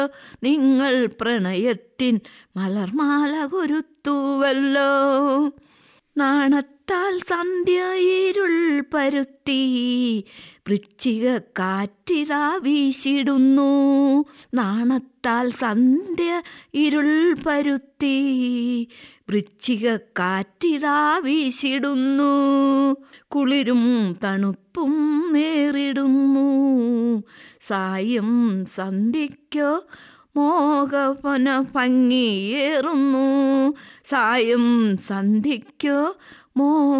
നിങ്ങൾ പ്രണയത്തിൻ മലർമാല കുരുത്തുവല്ലോ നാണത്താൽ സന്ധ്യ ഇരുൾ പരുത്തി വൃശ്ചിക കാറ്റിതാ വീശിടുന്നു നാണത്താൽ സന്ധ്യ ഇരുൾ പരുത്തി വൃശ്ചിക കാറ്റിതാ വീശിടുന്നു കുളിരും തണുപ്പും നേരിടുന്നു സായം സന്ധ്യയ്ക്കോ മോഹവന ഭംഗിയേറുന്നു സായം സന്ധ്യയ്ക്കോ മോ